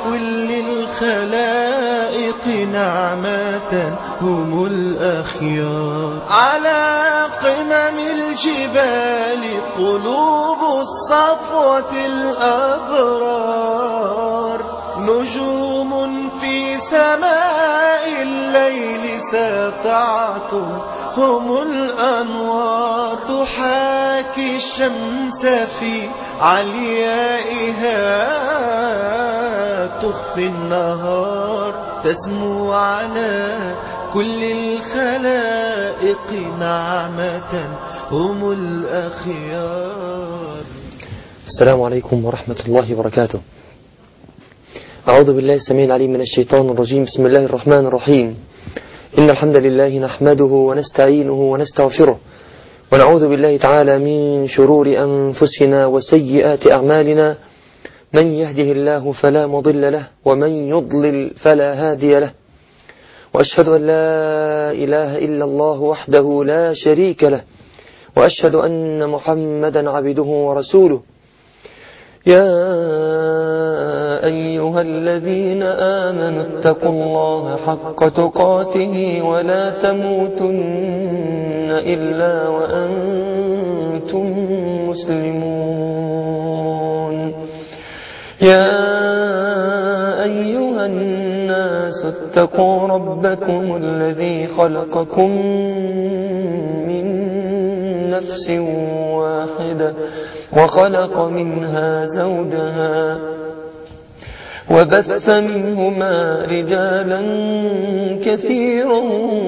كل الخلائق نعمة هم الأخيار على قمم الجبال قلوب الصفوة الأبرار نجوم في سماء الليل ساطعة هم الأنوار تحاكي الشمس في عليائها تخفي النهار تسمو على كل الخلائق نعمة هم الأخيار السلام عليكم ورحمة الله وبركاته أعوذ بالله السميع العليم من الشيطان الرجيم بسم الله الرحمن الرحيم إن الحمد لله نحمده ونستعينه ونستغفره ونعوذ بالله تعالى من شرور أنفسنا وسيئات أعمالنا من يهده الله فلا مضل له ومن يضلل فلا هادي له وأشهد أن لا إله إلا الله وحده لا شريك له وأشهد أن محمدا عبده ورسوله يا أيها الذين آمنوا اتقوا الله حق تقاته ولا تموتن إلا وأنتم مسلمون يا أيها الناس اتقوا ربكم الذي خلقكم من نفس واحدة وخلق منها زوجها وبث منهما رجالا كثيرا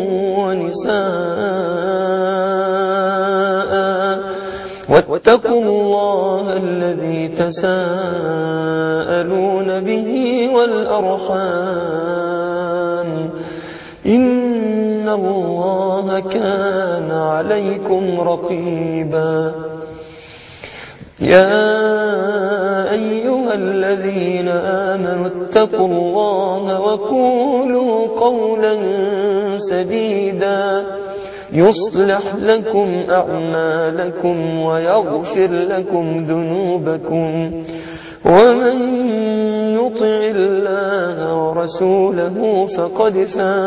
ونساء واتقوا الله الذي تساءلون به والأرحام إن الله كان عليكم رقيبا يا أيها الذين آمنوا اتقوا الله وقولوا قولا سديدا يصلح لكم أعمالكم ويغفر لكم ذنوبكم ومن يطع الله ورسوله فقد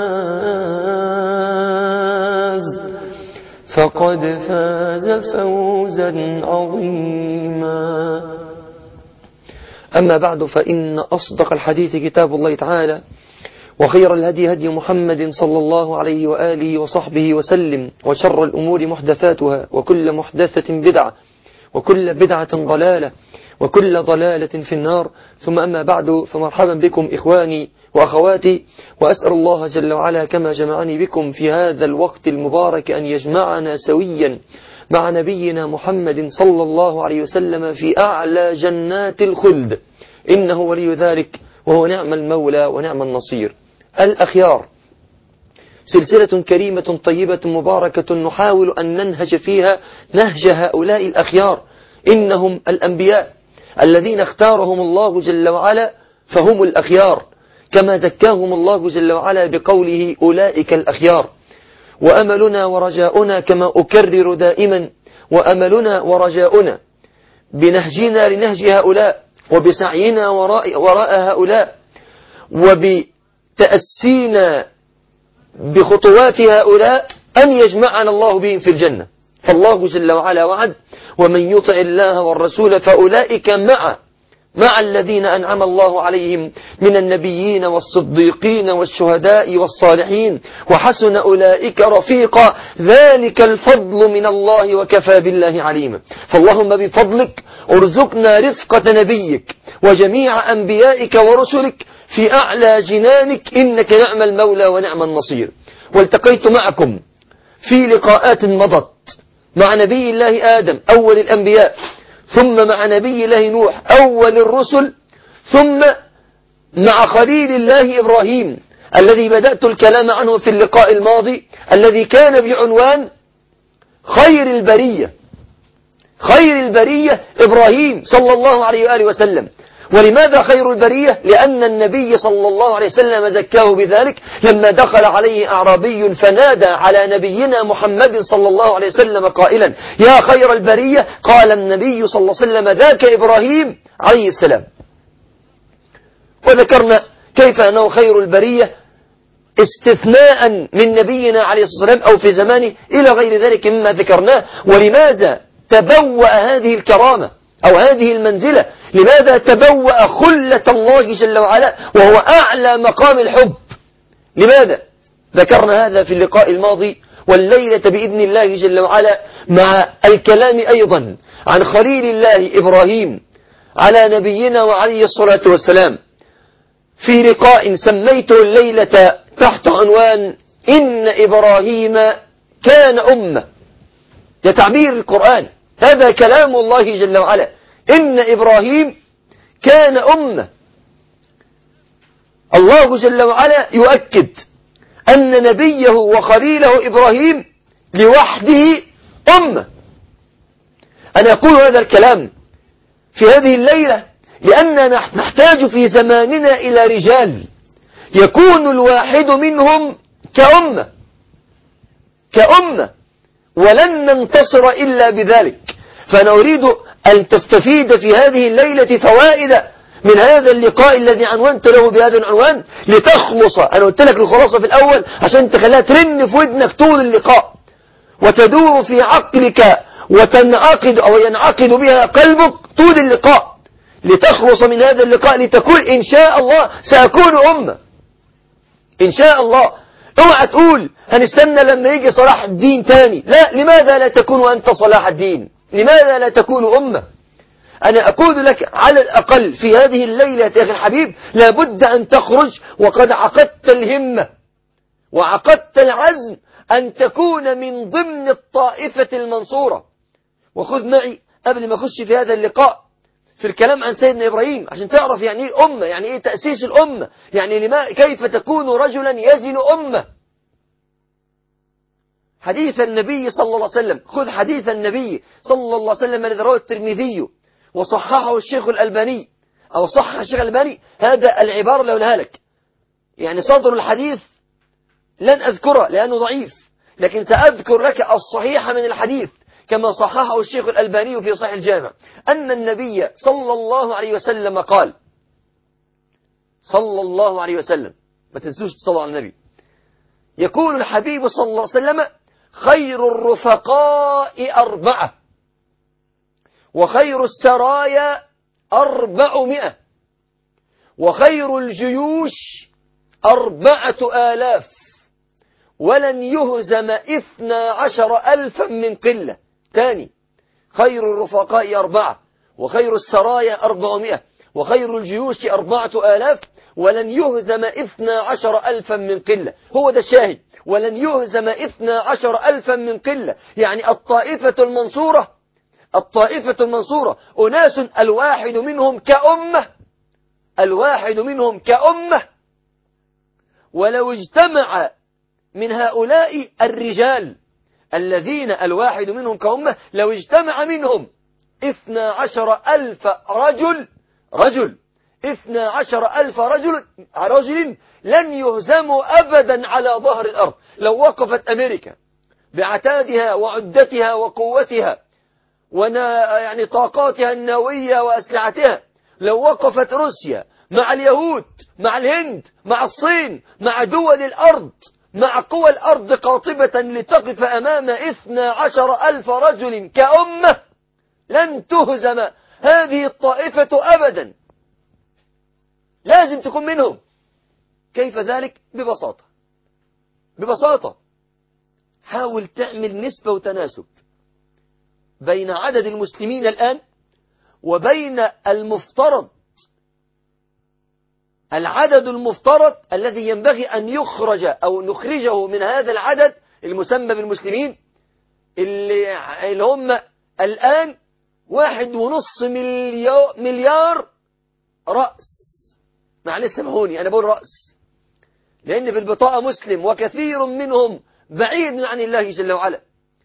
فاز فقد فاز فوزا عظيما أما بعد فإن أصدق الحديث كتاب الله تعالى وخير الهدي هدي محمد صلى الله عليه وآله وصحبه وسلم وشر الأمور محدثاتها وكل محدثة بدعة وكل بدعة ضلالة وكل ضلالة في النار ثم أما بعد فمرحبا بكم إخواني وأخواتي وأسأل الله جل وعلا كما جمعني بكم في هذا الوقت المبارك أن يجمعنا سويا مع نبينا محمد صلى الله عليه وسلم في أعلى جنات الخلد إنه ولي ذلك وهو نعم المولى ونعم النصير الأخيار سلسلة كريمة طيبة مباركة نحاول أن ننهج فيها نهج هؤلاء الأخيار إنهم الأنبياء الذين اختارهم الله جل وعلا فهم الأخيار كما زكاهم الله جل وعلا بقوله أولئك الأخيار وأملنا ورجاؤنا كما أكرر دائما وأملنا ورجاؤنا بنهجنا لنهج هؤلاء وبسعينا وراء, وراء هؤلاء وبتأسينا بخطوات هؤلاء أن يجمعنا الله بهم في الجنة فالله جل وعلا وعد ومن يطع الله والرسول فأولئك مع مع الذين أنعم الله عليهم من النبيين والصديقين والشهداء والصالحين وحسن أولئك رفيقا ذلك الفضل من الله وكفى بالله عليما فاللهم بفضلك ارزقنا رفقة نبيك وجميع أنبيائك ورسلك في أعلى جنانك إنك نعم المولى ونعم النصير والتقيت معكم في لقاءات مضت مع نبي الله آدم أول الأنبياء ثم مع نبي الله نوح أول الرسل ثم مع خليل الله إبراهيم الذي بدأت الكلام عنه في اللقاء الماضي الذي كان بعنوان خير البرية خير البرية إبراهيم صلى الله عليه وآله وسلم ولماذا خير البرية لأن النبي صلى الله عليه وسلم زكاه بذلك لما دخل عليه أعرابي فنادى على نبينا محمد صلى الله عليه وسلم قائلا يا خير البرية قال النبي صلى الله عليه وسلم ذاك إبراهيم عليه السلام وذكرنا كيف أنه خير البرية استثناء من نبينا عليه الصلاة والسلام أو في زمانه إلى غير ذلك مما ذكرناه ولماذا تبوأ هذه الكرامة أو هذه المنزلة لماذا تبوأ خلة الله جل وعلا وهو أعلى مقام الحب لماذا ذكرنا هذا في اللقاء الماضي والليلة بإذن الله جل وعلا مع الكلام أيضا عن خليل الله إبراهيم على نبينا وعليه الصلاة والسلام في لقاء سميته الليلة تحت عنوان إن إبراهيم كان أمة ده تعبير القرآن هذا كلام الله جل وعلا إن إبراهيم كان أمة الله جل وعلا يؤكد أن نبيه وخليله إبراهيم لوحده أمة أنا أقول هذا الكلام في هذه الليلة لأننا نحتاج في زماننا إلى رجال يكون الواحد منهم كأمة كأمة ولن ننتصر إلا بذلك فأنا أريد أن تستفيد في هذه الليلة فوائد من هذا اللقاء الذي عنونت له بهذا العنوان لتخلص أنا قلت لك الخلاصة في الأول عشان تخليها ترن في ودنك طول اللقاء وتدور في عقلك وتنعقد أو ينعقد بها قلبك طول اللقاء لتخلص من هذا اللقاء لتقول إن شاء الله سأكون أمة إن شاء الله اوعى تقول هنستنى لما يجي صلاح الدين تاني لا لماذا لا تكون أنت صلاح الدين لماذا لا تكون أمة أنا أقول لك على الأقل في هذه الليلة يا أخي الحبيب لابد أن تخرج وقد عقدت الهمة وعقدت العزم أن تكون من ضمن الطائفة المنصورة وخذ معي قبل ما أخش في هذا اللقاء في الكلام عن سيدنا إبراهيم عشان تعرف يعني إيه أمة يعني إيه تأسيس الأمة يعني لما كيف تكون رجلا يزن أمة حديث النبي صلى الله عليه وسلم خذ حديث النبي صلى الله عليه وسلم الذي رواه الترمذي وصححه الشيخ الألباني أو صحح الشيخ الألباني هذا العبارة لو لك يعني صدر الحديث لن أذكره لأنه ضعيف لكن سأذكر لك الصحيح من الحديث كما صححه الشيخ الألباني في صحيح الجامع أن النبي صلى الله عليه وسلم قال صلى الله عليه وسلم ما تنسوش تصلوا على النبي يقول الحبيب صلى الله عليه وسلم خير الرفقاء أربعة وخير السرايا أربعمائة وخير الجيوش أربعة آلاف ولن يهزم إثنى عشر ألفا من قلة ثاني خير الرفقاء أربعة وخير السرايا أربعمائة وخير الجيوش أربعة آلاف ولن يهزم إثنى عشر ألفا من قلة هو ده الشاهد ولن يهزم إثنى عشر ألفا من قلة يعني الطائفة المنصورة الطائفة المنصورة أناس الواحد منهم كأمة الواحد منهم كأمة ولو اجتمع من هؤلاء الرجال الذين الواحد منهم كأمة لو اجتمع منهم اثنى عشر ألف رجل رجل اثنى عشر ألف رجل رجل لن يهزموا أبدا على ظهر الأرض لو وقفت أمريكا بعتادها وعدتها وقوتها ونا يعني طاقاتها النووية وأسلحتها لو وقفت روسيا مع اليهود مع الهند مع الصين مع دول الأرض مع قوى الأرض قاطبة لتقف أمام إثنى عشر ألف رجل كأمة لن تهزم هذه الطائفة أبدا لازم تكون منهم كيف ذلك ببساطة ببساطة حاول تعمل نسبة وتناسب بين عدد المسلمين الآن وبين المفترض العدد المفترض الذي ينبغي أن يخرج أو نخرجه من هذا العدد المسمى بالمسلمين اللي, اللي هم الآن واحد ونص مليار رأس معلش سامحوني أنا بقول رأس لأن في البطاقة مسلم وكثير منهم بعيد عن الله جل وعلا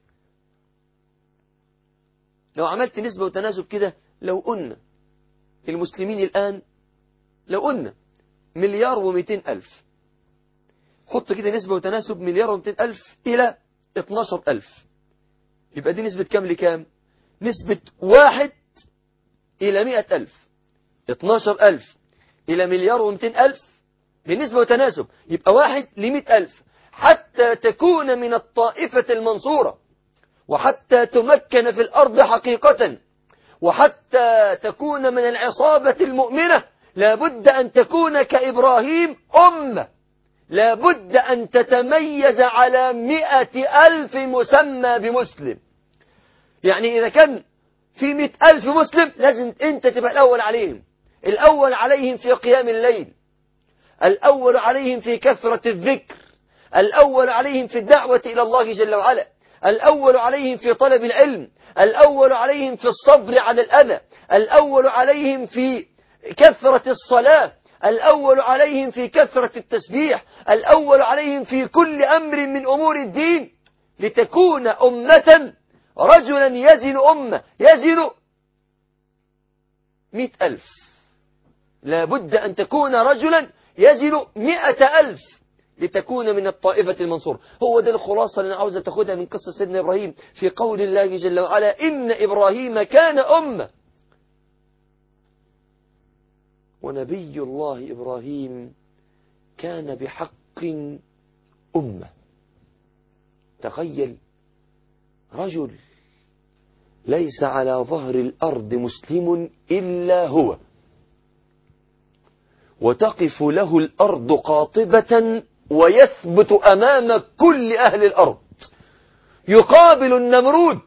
لو عملت نسبة وتناسب كده لو قلنا المسلمين الآن لو قلنا مليار ومئتين ألف حط كده نسبة وتناسب مليار ومئتين ألف إلى اتناشر ألف يبقى دي نسبة كام لكام نسبة واحد إلى مئة ألف اتناشر ألف إلى مليار ومئتين ألف بالنسبة وتناسب يبقى واحد لمئة ألف حتى تكون من الطائفة المنصورة وحتى تمكن في الأرض حقيقة وحتى تكون من العصابة المؤمنة لابد أن تكون كإبراهيم أمة لابد أن تتميز على مئة ألف مسمى بمسلم يعني إذا كان في مئة ألف مسلم لازم أنت تبقى الأول عليهم الأول عليهم في قيام الليل الأول عليهم في كثرة الذكر الأول عليهم في الدعوة إلى الله جل وعلا الأول عليهم في طلب العلم الأول عليهم في الصبر على الأذى الأول عليهم في كثرة الصلاة الأول عليهم في كثرة التسبيح الأول عليهم في كل أمر من أمور الدين لتكون أمة رجلا يزن أمة يزن مئة ألف لابد أن تكون رجلا يزن مئة ألف لتكون من الطائفة المنصور هو ده الخلاصة اللي أنا عاوز تاخدها من قصة سيدنا إبراهيم في قول الله جل وعلا إن إبراهيم كان أمة ونبي الله إبراهيم كان بحق أمة تخيل رجل ليس على ظهر الأرض مسلم إلا هو وتقف له الأرض قاطبة ويثبت أمام كل أهل الأرض يقابل النمرود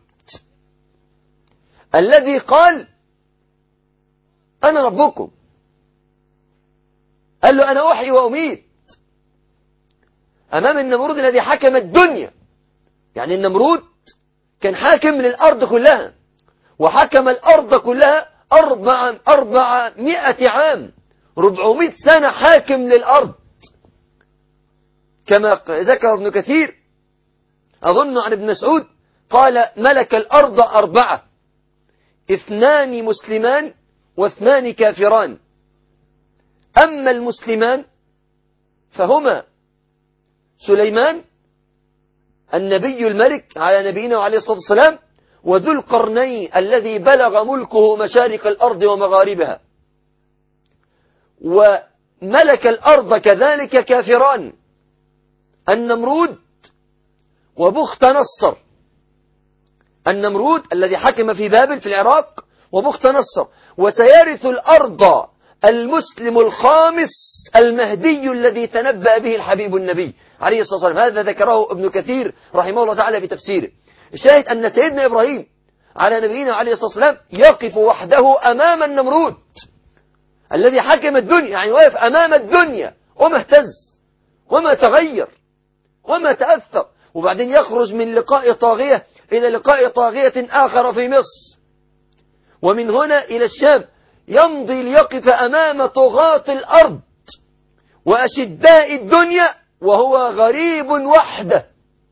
الذي قال أنا ربكم قال له أنا أحيي وأميت أمام النمرود الذي حكم الدنيا يعني النمرود كان حاكم للأرض كلها وحكم الأرض كلها أربع أربعمائة عام ربعمائة سنة حاكم للأرض كما ذكر ابن كثير أظن عن ابن مسعود قال ملك الأرض أربعة اثنان مسلمان واثنان كافران أما المسلمان فهما سليمان النبي الملك على نبينا وعليه الصلاة والسلام وذو القرنين الذي بلغ ملكه مشارق الأرض ومغاربها وملك الأرض كذلك كافران النمرود وبخت نصر النمرود الذي حكم في بابل في العراق وبخت نصر وسيرث الأرض المسلم الخامس المهدي الذي تنبأ به الحبيب النبي عليه الصلاة والسلام هذا ذكره ابن كثير رحمه الله تعالى في تفسيره الشاهد أن سيدنا إبراهيم على نبينا عليه الصلاة والسلام يقف وحده أمام النمرود الذي حكم الدنيا يعني واقف أمام الدنيا وما اهتز وما تغير وما تأثر وبعدين يخرج من لقاء طاغية إلى لقاء طاغية آخر في مصر ومن هنا إلى الشام يمضي ليقف أمام طغاة الأرض وأشداء الدنيا وهو غريب وحده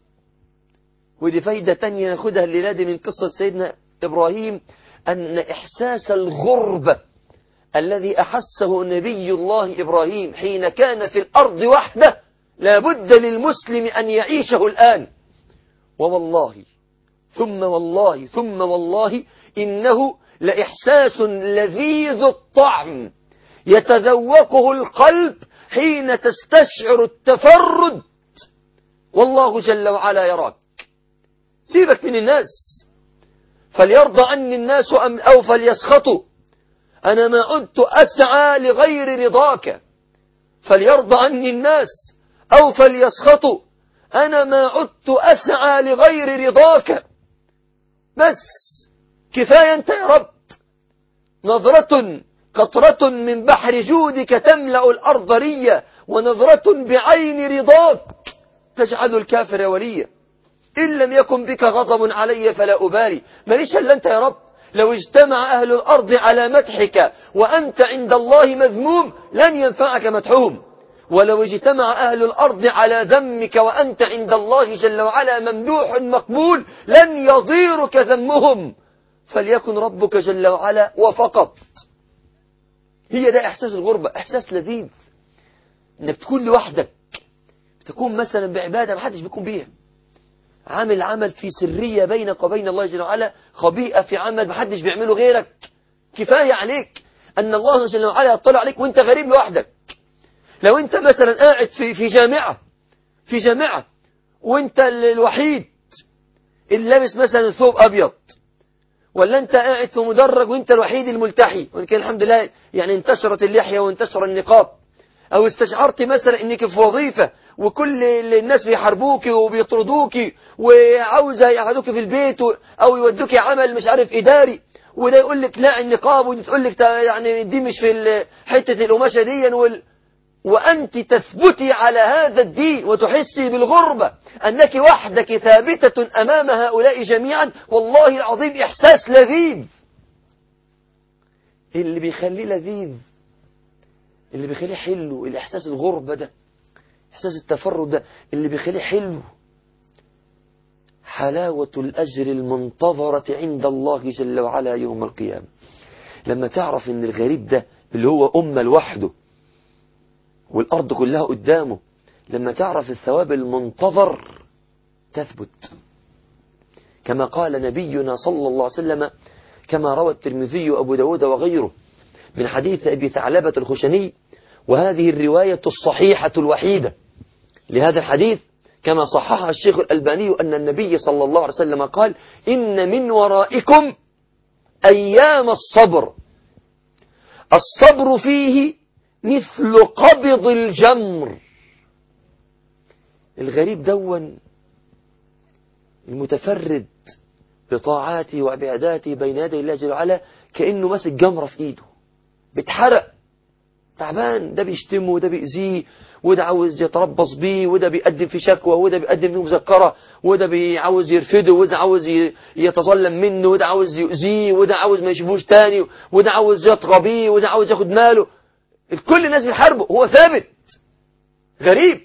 ودي فايدة تانية ناخدها الليلة دي من قصة سيدنا إبراهيم أن إحساس الغربة الذي أحسه نبي الله إبراهيم حين كان في الأرض وحده لابد للمسلم أن يعيشه الآن ووالله ثم والله ثم والله إنه لإحساس لذيذ الطعم يتذوقه القلب حين تستشعر التفرد والله جل وعلا يراك سيبك من الناس فليرضى عني الناس أم أو فليسخطوا أنا ما عدت أسعى لغير رضاك فليرضى عني الناس أو فليسخطوا أنا ما عدت أسعى لغير رضاك بس كفاية أنت يا رب نظرة قطرة من بحر جودك تملأ الأرض ريا ونظرة بعين رضاك تجعل الكافر وليا إن لم يكن بك غضب علي فلا أبالي ماليش إلا أنت يا رب لو اجتمع أهل الأرض على مدحك وأنت عند الله مذموم لن ينفعك مدحهم ولو اجتمع أهل الأرض على ذمك وأنت عند الله جل وعلا ممدوح مقبول لن يضيرك ذمهم فليكن ربك جل وعلا وفقط هي ده إحساس الغربة إحساس لذيذ إنك تكون لوحدك تكون مثلا بعبادة ما حدش بيكون بيها عامل عمل في سرية بينك وبين الله جل وعلا خبيئة في عمل ما حدش بيعمله غيرك كفاية عليك أن الله جل وعلا يطلع عليك وانت غريب لوحدك لو انت مثلا قاعد في في جامعة في جامعة وانت ال- الوحيد اللي لابس مثلا ثوب أبيض ولا انت قاعد في مدرج وانت الوحيد الملتحي وان كان الحمد لله يعني انتشرت اللحية وانتشر النقاب او استشعرت مثلا انك في وظيفة وكل الناس بيحاربوك وبيطردوك وعاوزة يقعدوك في البيت و- او يودوك عمل مش عارف اداري وده يقول لك لا النقاب ودي تقول لك تا- يعني دي مش في ال- حتة القماشة دي وال وأنت تثبتي على هذا الدين وتحسي بالغربة أنك وحدك ثابتة أمام هؤلاء جميعا والله العظيم إحساس لذيذ اللي بيخليه لذيذ اللي بيخليه حلو الإحساس الغربة ده إحساس التفرد ده اللي بيخليه حلو حلاوة الأجر المنتظرة عند الله جل وعلا يوم القيامة لما تعرف ان الغريب ده اللي هو أمة لوحده والأرض كلها قدامه لما تعرف الثواب المنتظر تثبت كما قال نبينا صلى الله عليه وسلم كما روى الترمذي وأبو داود وغيره من حديث أبي ثعلبة الخشني وهذه الرواية الصحيحة الوحيدة لهذا الحديث كما صححها الشيخ الألباني أن النبي صلى الله عليه وسلم قال إن من ورائكم أيام الصبر الصبر فيه مثل قبض الجمر الغريب دون المتفرد بطاعاته وعباداته بين يدي الله جل وعلا كأنه ماسك جمرة في إيده بيتحرق تعبان ده بيشتمه وده بيأذيه وده عاوز يتربص بيه وده بيقدم في شكوى وده بيقدم في مذكرة وده بيعاوز يرفده وده عاوز ي- يتظلم منه وده عاوز يؤذيه وده عاوز ما يشوفوش تاني وده عاوز يطغى بيه وده عاوز ياخد ماله كل الناس بيحاربه هو ثابت غريب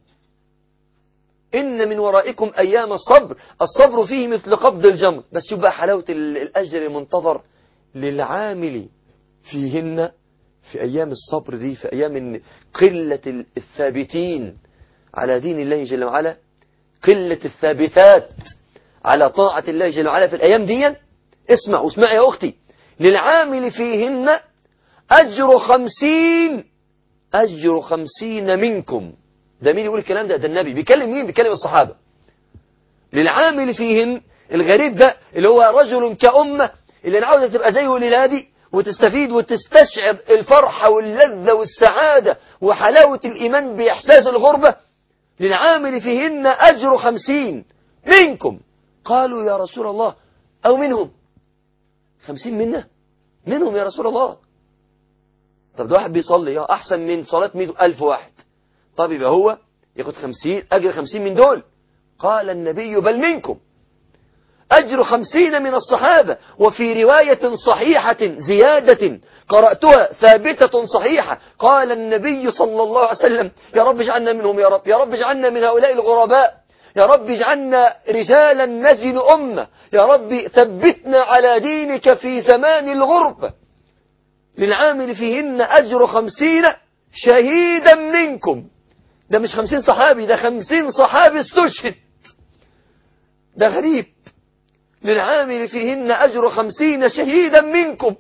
إن من ورائكم أيام الصبر الصبر فيه مثل قبض الجمر بس يبقى حلاوة ال- الأجر المنتظر للعامل فيهن في أيام الصبر دي في أيام إن قلة ال- الثابتين على دين الله جل وعلا قلة الثابتات على طاعة الله جل وعلا في الأيام دي اسمع واسمع يا أختي للعامل فيهن أجر خمسين أجر خمسين منكم ده مين يقول الكلام ده ده النبي بيكلم مين بيكلم الصحابة للعامل فيهن الغريب ده اللي هو رجل كأمة اللي أنا عاوزة تبقى زيه لنادي وتستفيد وتستشعر الفرحة واللذة والسعادة وحلاوة الإيمان بإحساس الغربة للعامل فيهن أجر خمسين منكم قالوا يا رسول الله أو منهم خمسين منا منهم يا رسول الله طب ده واحد بيصلي اه أحسن من صلاة مئة ألف واحد طب يبقى هو ياخد خمسين أجر خمسين من دول قال النبي بل منكم أجر خمسين من الصحابة وفي رواية صحيحة زيادة قرأتها ثابتة صحيحة قال النبي صلى الله عليه وسلم يا رب اجعلنا منهم يا رب يا رب اجعلنا من هؤلاء الغرباء يا رب اجعلنا رجالا نزن أمة يا رب ثبتنا على دينك في زمان الغربة للعامل فيهن أجر خمسين شهيدا منكم ده مش خمسين صحابي ده خمسين صحابي استشهد ده غريب للعامل فيهن أجر خمسين شهيدا منكم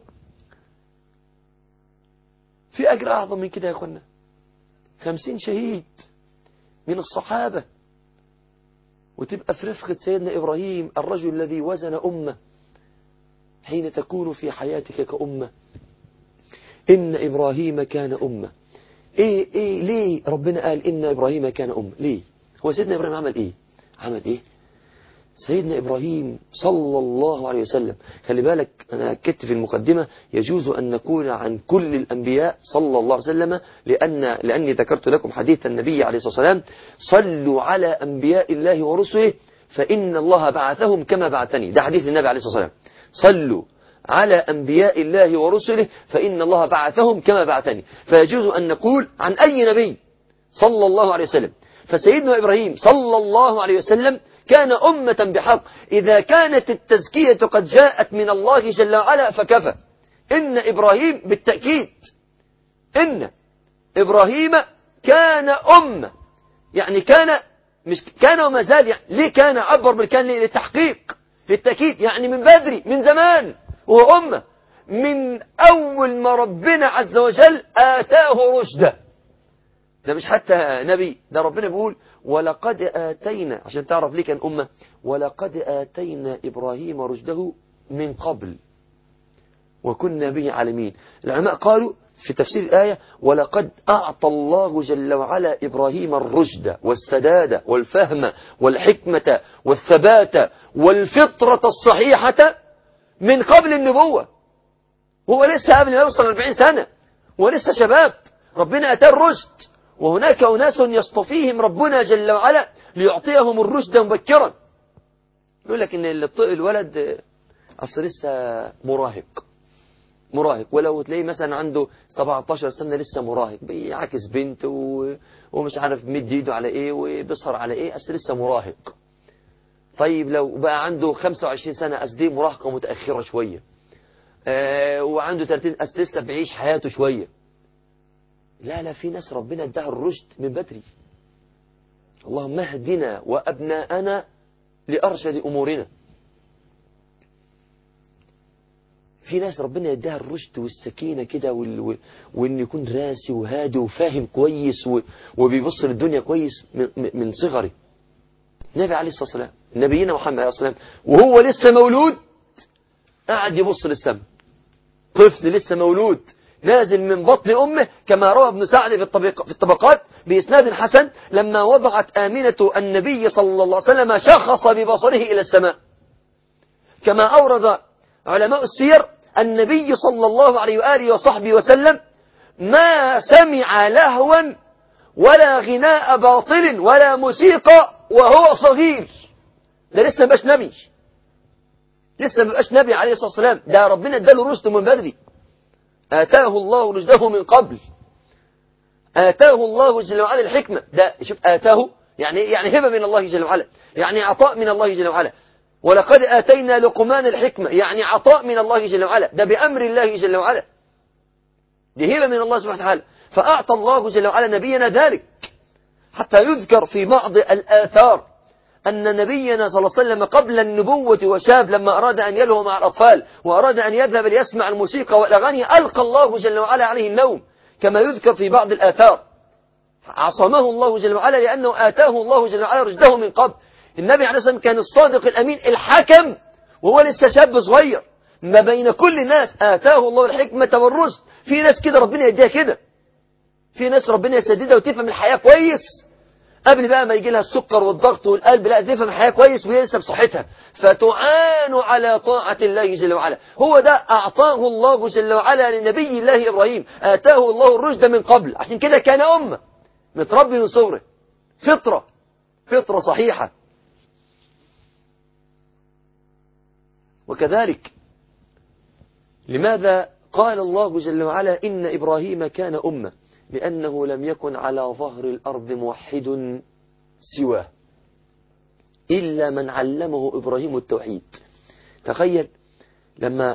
في أجر أعظم من كده يا أخوانا خمسين شهيد من الصحابة وتبقى في رفقة سيدنا إبراهيم الرجل الذي وزن أمة حين تكون في حياتك كأمة إن إبراهيم كان أمة إيه إيه ليه ربنا قال إن إبراهيم كان أمة ليه هو سيدنا إبراهيم عمل إيه عمل إيه سيدنا إبراهيم صلى الله عليه وسلم خلي بالك أنا أكدت في المقدمة يجوز أن نكون عن كل الأنبياء صلى الله عليه وسلم لأن لأني ذكرت لكم حديث النبي عليه الصلاة والسلام صلوا على أنبياء الله ورسله فإن الله بعثهم كما بعثني ده حديث النبي عليه الصلاة والسلام صلوا على أنبياء الله ورسله فإن الله بعثهم كما بعثني فيجوز أن نقول عن أي نبي صلى الله عليه وسلم فسيدنا إبراهيم صلى الله عليه وسلم كان أمة بحق إذا كانت التزكية قد جاءت من الله جل وعلا فكفى إن إبراهيم بالتأكيد إن إبراهيم كان أمة يعني كان مش كان وما زال يعني ليه كان عبر بالكان ليه؟ للتحقيق للتأكيد يعني من بدري من زمان وهو أمة من أول ما ربنا عز وجل آتاه رشده ده مش حتى نبي ده ربنا بيقول ولقد آتينا عشان تعرف ليه كان أمة ولقد آتينا إبراهيم رشده من قبل وكنا به عالمين العلماء قالوا في تفسير الآية ولقد أعطى الله جل وعلا إبراهيم الرشد والسداد والفهم والحكمة والثبات والفطرة الصحيحة من قبل النبوة هو لسه قبل ما يوصل 40 سنة هو لسه شباب ربنا أتاه الرشد وهناك أناس يصطفيهم ربنا جل وعلا ليعطيهم الرشد مبكرا يقول لك إن الولد أصل لسه مراهق مراهق ولو تلاقيه مثلا عنده 17 سنة لسه مراهق بيعاكس بنت و... ومش عارف مد ايده على ايه وبيسهر على ايه اصل لسه مراهق طيب لو بقى عنده 25 سنة اصل دي مراهقة متأخرة شوية آه وعنده 30 اصل لسه بيعيش حياته شوية لا لا في ناس ربنا اداها الرشد من بدري اللهم اهدنا وابناءنا لارشد امورنا في ناس ربنا يديها الرشد والسكينة كده وال... وإن يكون راسي وهادي وفاهم كويس و... وبيبص للدنيا كويس من, من صغره النبي عليه الصلاة والسلام نبينا محمد عليه الصلاة والسلام وهو لسه مولود قاعد يبص للسماء طفل لسه مولود نازل من بطن أمه كما روى ابن سعد في, الطبق... في الطبقات بإسناد حسن لما وضعت آمنة النبي صلى الله عليه وسلم شخص ببصره إلى السماء كما أورد علماء السير النبي صلى الله عليه وآله وصحبه وسلم ما سمع لهوا ولا غناء باطل ولا موسيقى وهو صغير ده لسه مبقاش نبي لسه مبقاش نبي عليه الصلاة والسلام ده ربنا اداله رشده من بدري آتاه الله رشده من قبل آتاه الله جل وعلا الحكمة ده شوف آتاه يعني يعني هبة من الله جل وعلا يعني عطاء من الله جل وعلا ولقد آتينا لقمان الحكمة يعني عطاء من الله جل وعلا ده بأمر الله جل وعلا دي هبة من الله سبحانه وتعالى فأعطى الله جل وعلا نبينا ذلك حتى يذكر في بعض الآثار أن نبينا صلى الله عليه وسلم قبل النبوة وشاب لما أراد أن يلهو مع الأطفال وأراد أن يذهب ليسمع الموسيقى والأغاني ألقى الله جل وعلا عليه النوم كما يذكر في بعض الآثار عصمه الله جل وعلا لأنه آتاه الله جل وعلا رشده من قبل النبي عليه الصلاة والسلام كان الصادق الأمين الحكم وهو لسه شاب صغير ما بين كل الناس آتاه الله الحكمة والرشد في ناس كده ربنا يديها كده في ناس ربنا يسددها وتفهم الحياة كويس قبل بقى ما يجي لها السكر والضغط والقلب لا تفهم الحياة كويس وهي لسه بصحتها فتعان على طاعة الله جل وعلا هو ده أعطاه الله جل وعلا لنبي الله إبراهيم آتاه الله الرشد من قبل عشان كده كان أمة متربي من صغره فطرة فطرة صحيحة وكذلك لماذا قال الله جل وعلا إن إبراهيم كان أمة لأنه لم يكن على ظهر الأرض موحد سواه إلا من علمه إبراهيم التوحيد تخيل لما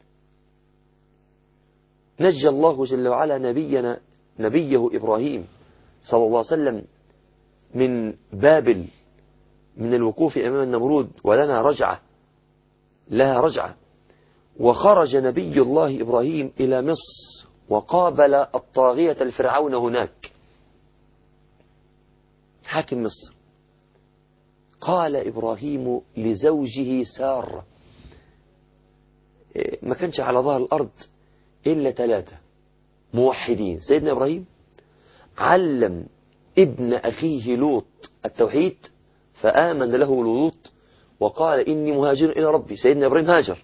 نجى الله جل وعلا نبينا نبيه إبراهيم صلى الله عليه وسلم من بابل من الوقوف أمام النمرود ولنا رجعة لها رجعة وخرج نبي الله إبراهيم إلى مصر وقابل الطاغية الفرعون هناك حاكم مصر قال إبراهيم لزوجه سارة ما كانش على ظهر الأرض إلا ثلاثة موحدين سيدنا إبراهيم علم ابن أخيه لوط التوحيد فآمن له لوط وقال إني مهاجر إلى ربي سيدنا إبراهيم هاجر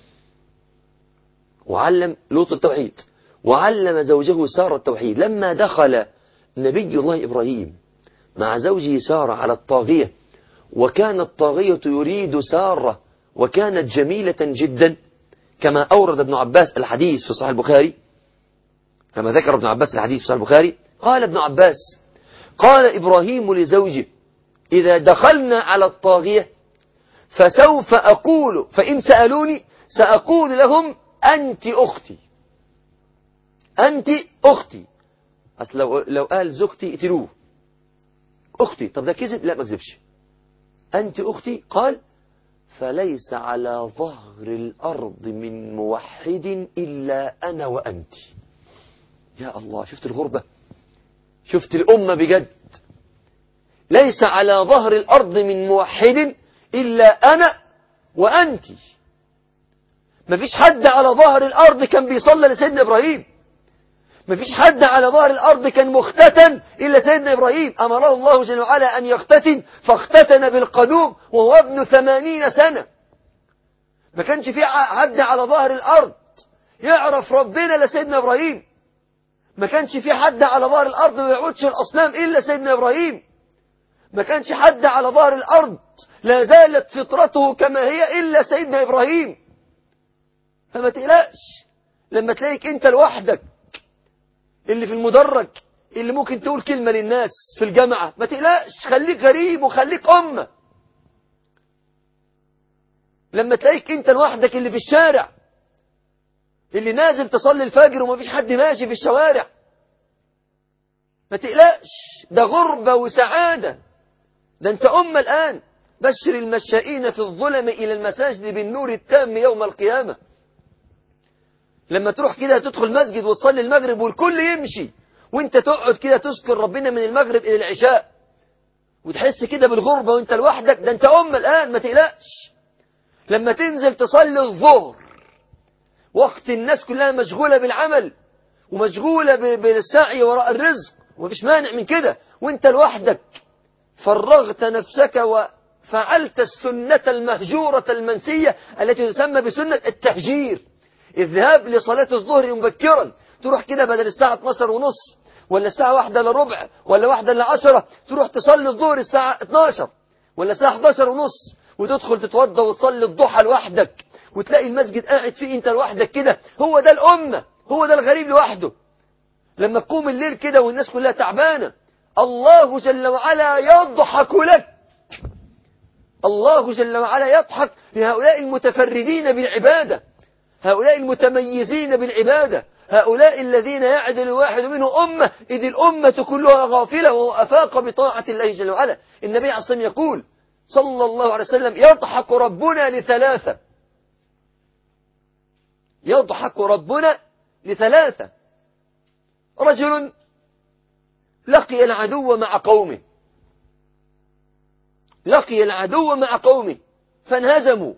وعلم لوط التوحيد وعلم زوجه سارة التوحيد لما دخل نبي الله إبراهيم مع زوجه سارة على الطاغية وكان الطاغية يريد سارة وكانت جميلة جدا كما أورد ابن عباس الحديث في صحيح البخاري كما ذكر ابن عباس الحديث في صحيح البخاري قال ابن عباس قال إبراهيم لزوجه إذا دخلنا على الطاغية فسوف أقول فإن سألوني سأقول لهم أنت أختي أنت أختي أصل لو, لو قال زوجتي اقتلوه أختي طب ده كذب لا ما كذبش أنت أختي قال فليس على ظهر الأرض من موحد إلا أنا وأنت يا الله شفت الغربة شفت الأمة بجد ليس على ظهر الأرض من موحد إلا أنا وأنت مفيش حد على ظهر الأرض كان بيصلى لسيدنا إبراهيم مفيش حد على ظهر الأرض كان مختتن إلا سيدنا إبراهيم أمره الله جل وعلا أن يختتن فاختتن بالقدوم وهو ابن ثمانين سنة ما كانش في حد على ظهر الأرض يعرف ربنا لسيدنا إبراهيم ما كانش في حد على ظهر الأرض ما يعودش الأصنام إلا سيدنا إبراهيم ما كانش حد على ظهر الأرض لا زالت فطرته كما هي إلا سيدنا إبراهيم فما تقلقش لما تلاقيك أنت لوحدك اللي في المدرج اللي ممكن تقول كلمة للناس في الجامعة ما تقلقش خليك غريب وخليك أمة لما تلاقيك أنت لوحدك اللي في الشارع اللي نازل تصلي الفجر وما فيش حد ماشي في الشوارع ما تقلقش ده غربة وسعادة ده انت أمة الآن بشر المشائين في الظلم إلى المساجد بالنور التام يوم القيامة لما تروح كده تدخل مسجد وتصلي المغرب والكل يمشي وانت تقعد كده تذكر ربنا من المغرب إلى العشاء وتحس كده بالغربة وانت لوحدك ده انت أمة الآن ما تقلقش لما تنزل تصلي الظهر وقت الناس كلها مشغولة بالعمل ومشغولة بالسعي وراء الرزق ومفيش مانع من كده وانت لوحدك فرغت نفسك وفعلت السنة المهجورة المنسية التي تسمى بسنة التهجير الذهاب لصلاة الظهر مبكرا تروح كده بدل الساعة 12 ونص ولا الساعة واحدة الا ربع ولا واحدة الا عشرة تروح تصلي الظهر الساعة 12 ولا الساعة 11 ونص وتدخل تتوضى وتصلي الضحى لوحدك وتلاقي المسجد قاعد فيه انت لوحدك كده هو ده الأمة هو ده الغريب لوحده لما تقوم الليل كده والناس كلها تعبانة الله جل وعلا يضحك لك الله جل وعلا يضحك لهؤلاء المتفردين بالعبادة هؤلاء المتميزين بالعبادة هؤلاء الذين يعدل واحد منهم أمة إذ الأمة كلها غافلة وهو أفاق بطاعة الله جل وعلا النبي عليه الصلاة يقول صلى الله عليه وسلم يضحك ربنا لثلاثة يضحك ربنا لثلاثة رجل لقي العدو مع قومه لقي العدو مع قومه فانهزموا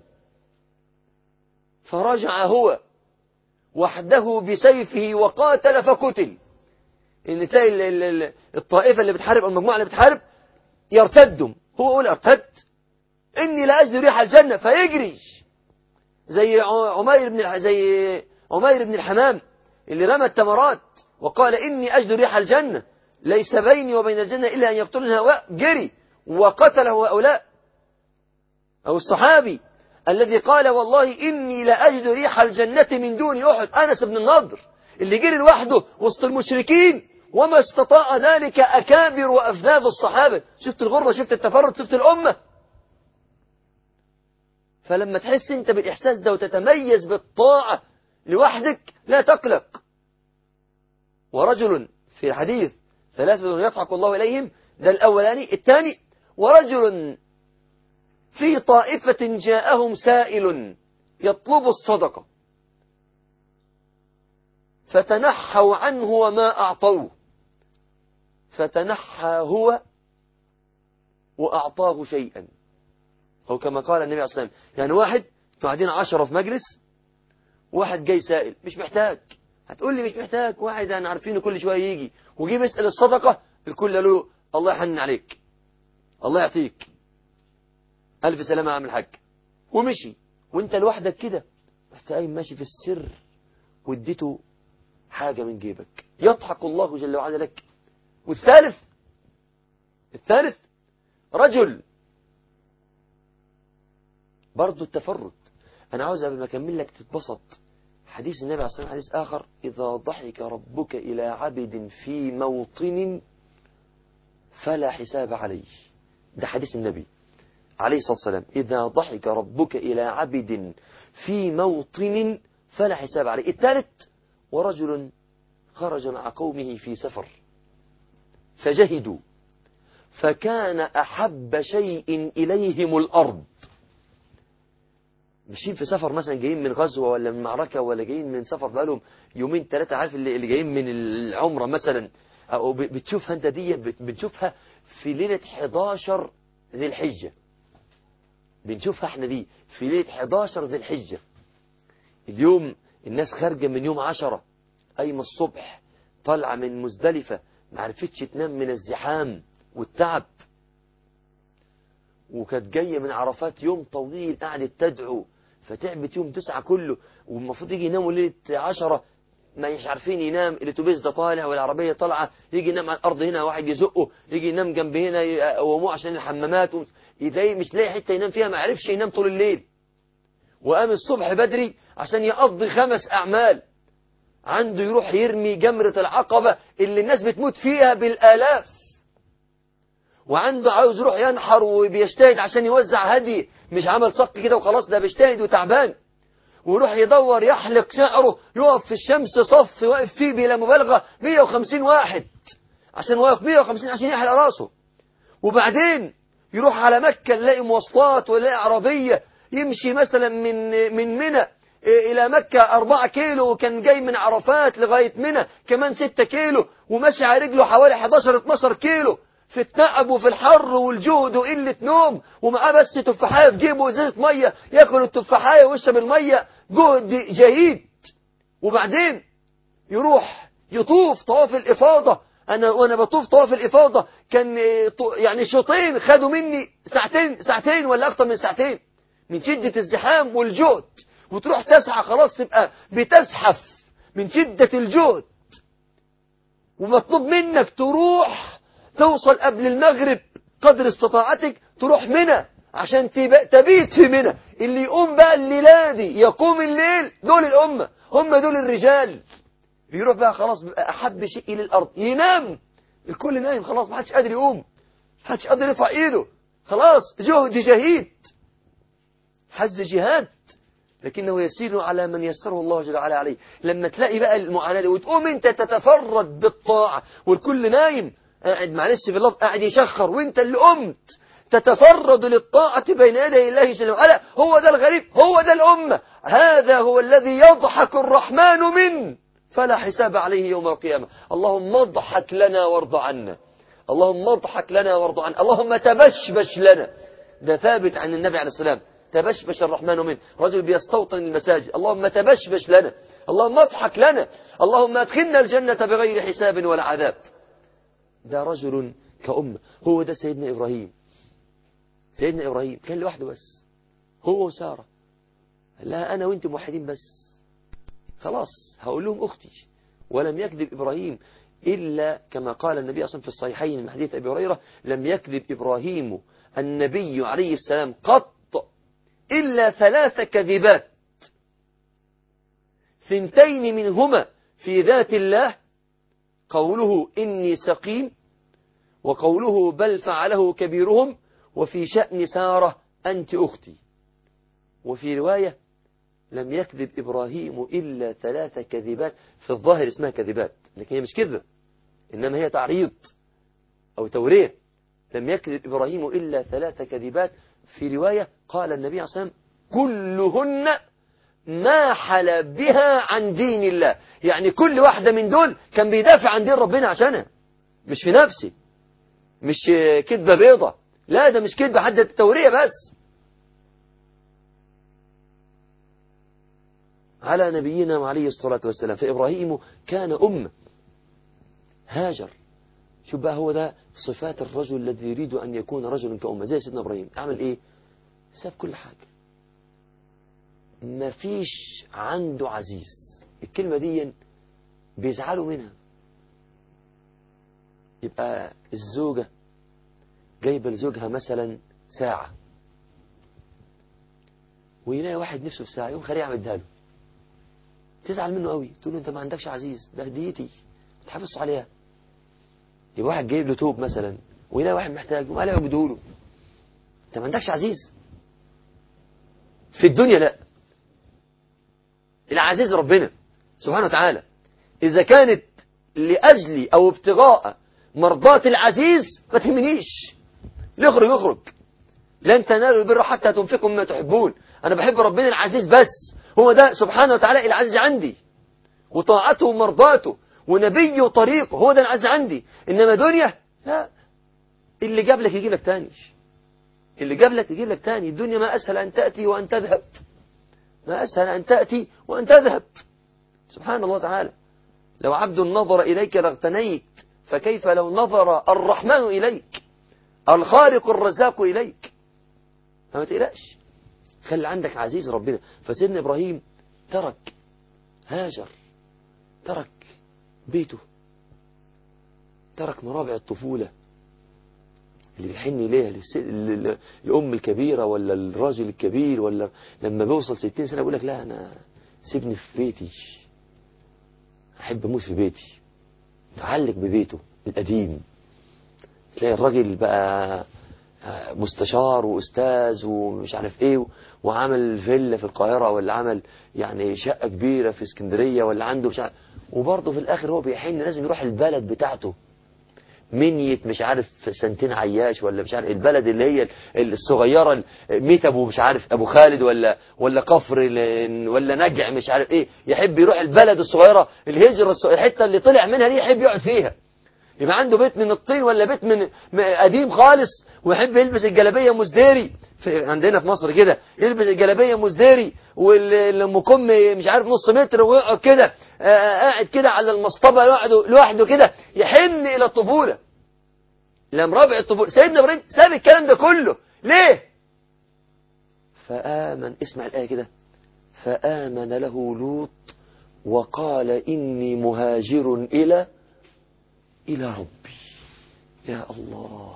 فرجع هو وحده بسيفه وقاتل فقتل ان تلاقي الطائفة اللي بتحارب او المجموعة اللي بتحارب يرتدوا هو يقول ارتد اني لا اجد ريح الجنة فيجري زي عمير بن زي عمير بن الحمام اللي رمى التمرات وقال إني أجد ريح الجنة ليس بيني وبين الجنة إلا أن يقتل الهواء جري وقتله هؤلاء أو الصحابي الذي قال والله إني لأجد ريح الجنة من دون أحد أنس بن النضر اللي جري لوحده وسط المشركين وما استطاع ذلك أكابر وأفذاذ الصحابة شفت الغربة شفت التفرد شفت الأمة فلما تحس انت بالإحساس ده وتتميز بالطاعة لوحدك لا تقلق ورجل في الحديث ثلاثة يضحك الله إليهم ده الأولاني الثاني ورجل في طائفة جاءهم سائل يطلب الصدقة فتنحوا عنه وما أعطوه فتنحى هو وأعطاه شيئا أو كما قال النبي عليه الصلاة والسلام يعني واحد قاعدين عشرة في مجلس واحد جاي سائل مش محتاج هتقول لي مش محتاج واحد انا عارفينه كل شويه يجي وجي بيسال الصدقه الكل قال له الله يحنن عليك الله يعطيك الف سلامه يا عم الحاج ومشي وانت لوحدك كده رحت قايم ماشي في السر واديته حاجه من جيبك يضحك الله جل وعلا لك والثالث الثالث رجل برضه التفرد انا عاوز قبل ما اكمل لك تتبسط حديث النبي عليه الصلاة والسلام حديث آخر إذا ضحك ربك إلى عبد في موطن فلا حساب عليه ده حديث النبي عليه الصلاة والسلام إذا ضحك ربك إلى عبد في موطن فلا حساب عليه الثالث ورجل خرج مع قومه في سفر فجهدوا فكان أحب شيء إليهم الأرض ماشيين في سفر مثلا جايين من غزوة ولا من معركة ولا جايين من سفر بقالهم يومين ثلاثة عارف اللي, اللي جايين من العمرة مثلا أو ب- بتشوفها أنت دي بت- بنشوفها في ليلة 11 ذي الحجة بنشوفها احنا دي في ليلة 11 ذي الحجة اليوم الناس خارجة من يوم عشرة قايمة الصبح طالعة من مزدلفة ما عرفتش تنام من الزحام والتعب وكانت جاية من عرفات يوم طويل قعدت تدعو فتعبت يوم تسعة كله والمفروض يجي يناموا ليلة عشرة ما مش عارفين ينام الاتوبيس ده طالع والعربية طالعة يجي ينام على الأرض هنا واحد يزقه يجي ينام جنب هنا يقوموه عشان الحمامات و- يلاقي مش لاقي حتة ينام فيها ما عرفش ينام طول الليل وقام الصبح بدري عشان يقضي خمس أعمال عنده يروح يرمي جمرة العقبة اللي الناس بتموت فيها بالآلاف وعنده عاوز يروح ينحر وبيجتهد عشان يوزع هدي مش عمل صك كده وخلاص ده بيجتهد وتعبان ويروح يدور يحلق شعره يقف في الشمس صف واقف فيه بلا مبالغة 150 واحد عشان واقف 150 عشان يحلق راسه وبعدين يروح على مكة نلاقي مواصلات ويلاقي عربية يمشي مثلا من من منى إلى مكة أربعة كيلو وكان جاي من عرفات لغاية منى كمان ستة كيلو وماشي على رجله حوالي 11-12 كيلو في التعب وفي الحر والجهد وقلة نوم ومعاه بس تفاحية في جيبه وزيت مية ياكل التفاحية ويشرب المية جهد جهيد وبعدين يروح يطوف طواف الإفاضة أنا وأنا بطوف طواف الإفاضة كان إيه، طو- يعني شوطين خدوا مني ساعتين ساعتين ولا أكتر من ساعتين من شدة الزحام والجهد وتروح تسعى خلاص تبقى بتزحف من شدة الجهد ومطلوب منك تروح توصل قبل المغرب قدر استطاعتك تروح منى عشان تب- تبيت في منى اللي يقوم بقى الليلة دي يقوم الليل دول الأمة هم دول الرجال بيروح بقى خلاص بيبقى أحب شيء إلى الأرض ينام الكل نايم خلاص ما حدش قادر يقوم ما حدش قادر يرفع إيده خلاص جهد جهيد حز جهاد لكنه يسير على من يسره الله جل وعلا عليه لما تلاقي بقى المعاناة دي وتقوم انت تتفرد بالطاعة والكل نايم قاعد معلش في اللفظ قاعد يشخر وانت اللي قمت تتفرد للطاعة بين يدي الله جل وعلا هو ده الغريب هو ده الأمة هذا هو الذي يضحك الرحمن منه فلا حساب عليه يوم القيامة اللهم اضحك لنا وارض عنا اللهم اضحك لنا وارض عنا اللهم تبشبش لنا ده ثابت عن النبي عليه السلام تبشبش الرحمن منه رجل بيستوطن المساجد اللهم تبشبش لنا اللهم اضحك لنا اللهم ادخلنا الجنة بغير حساب ولا عذاب ده رجل كأمة هو ده سيدنا إبراهيم سيدنا إبراهيم كان لوحده بس هو وسارة لا أنا وأنت موحدين بس خلاص هقول لهم أختي ولم يكذب إبراهيم إلا كما قال النبي أصلا في الصحيحين من حديث أبي هريرة لم يكذب إبراهيم النبي عليه السلام قط إلا ثلاث كذبات ثنتين منهما في ذات الله قوله إني سقيم وقوله بل فعله كبيرهم وفي شأن سارة أنت أختي وفي رواية لم يكذب إبراهيم إلا ثلاث كذبات في الظاهر اسمها كذبات لكن هي مش كذبة إنما هي تعريض أو تورية لم يكذب إبراهيم إلا ثلاث كذبات في رواية قال النبي عليه الصلاة والسلام كلهن ما حل بها عن دين الله يعني كل واحدة من دول كان بيدافع عن دين ربنا عشانها مش في نفسي مش كذبة بيضة لا ده مش كذبة حد التورية بس على نبينا عليه الصلاة والسلام فإبراهيم كان أمة هاجر شوف بقى هو ده صفات الرجل الذي يريد أن يكون رجلا كأمة زي سيدنا إبراهيم عمل إيه ساب كل حاجة ما فيش عنده عزيز الكلمة دي بيزعلوا منها يبقى الزوجة جايبة لزوجها مثلا ساعة ويلاقي واحد نفسه في ساعة يقوم خليه يعملها له تزعل منه قوي تقول له انت ما عندكش عزيز ده هديتي تحافظ عليها يبقى واحد جايب له توب مثلا ويلاقي واحد محتاج يقوم قال له له انت ما عندكش عزيز في الدنيا لا العزيز ربنا سبحانه وتعالى إذا كانت لأجلي أو ابتغاء مرضاة العزيز ما تهمنيش يخرج يخرج لن تنالوا البر حتى تنفقوا مما تحبون أنا بحب ربنا العزيز بس هو ده سبحانه وتعالى العزيز عندي وطاعته ومرضاته ونبيه وطريقه هو ده العزيز عندي إنما دنيا لا اللي جاب لك يجيب لك تاني اللي جاب لك يجيب لك تاني الدنيا ما أسهل أن تأتي وأن تذهب ما أسهل أن تأتي وأن تذهب سبحان الله تعالى لو عبد نظر إليك لاغتنيت فكيف لو نظر الرحمن إليك الخالق الرزاق إليك فما تقلقش خلي عندك عزيز ربنا فسيدنا إبراهيم ترك هاجر ترك بيته ترك مرابع الطفولة اللي بيحن إليها للس... ل- ل- الأم الكبيرة ولا الراجل الكبير ولا لما بيوصل ستين سنة يقول لك لا أنا سيبني في بيتي أحب أموت في بيتي متعلق ببيته القديم تلاقي الراجل بقى آه، مستشار واستاذ ومش عارف ايه وعمل فيلا في القاهره ولا عمل يعني شقه كبيره في اسكندريه ولا عنده مش عارف وبرضه في الاخر هو بيحن لازم يروح البلد بتاعته منية مش عارف سنتين عياش ولا مش عارف البلد اللي هي الصغيرة ميت ابو مش عارف ابو خالد ولا ولا كفر ال- ولا نجع مش عارف ايه يحب يروح البلد الصغيرة الهجرة الص- الحتة اللي طلع منها دي يحب يقعد فيها يبقى عنده بيت من الطين ولا بيت من م- قديم خالص ويحب يلبس الجلابية مزديري في عندنا في مصر كده يلبس الجلابية مزديري والمكم مش عارف نص متر ويقعد كده آه، قاعد كده على المصطبة لوحده لوحده كده يحن إلى الطفولة لم رابع الطفولة سيدنا إبراهيم ساب الكلام ده كله ليه فآمن اسمع الآية كده فآمن له لوط وقال إني مهاجر إلى إلى ربي يا الله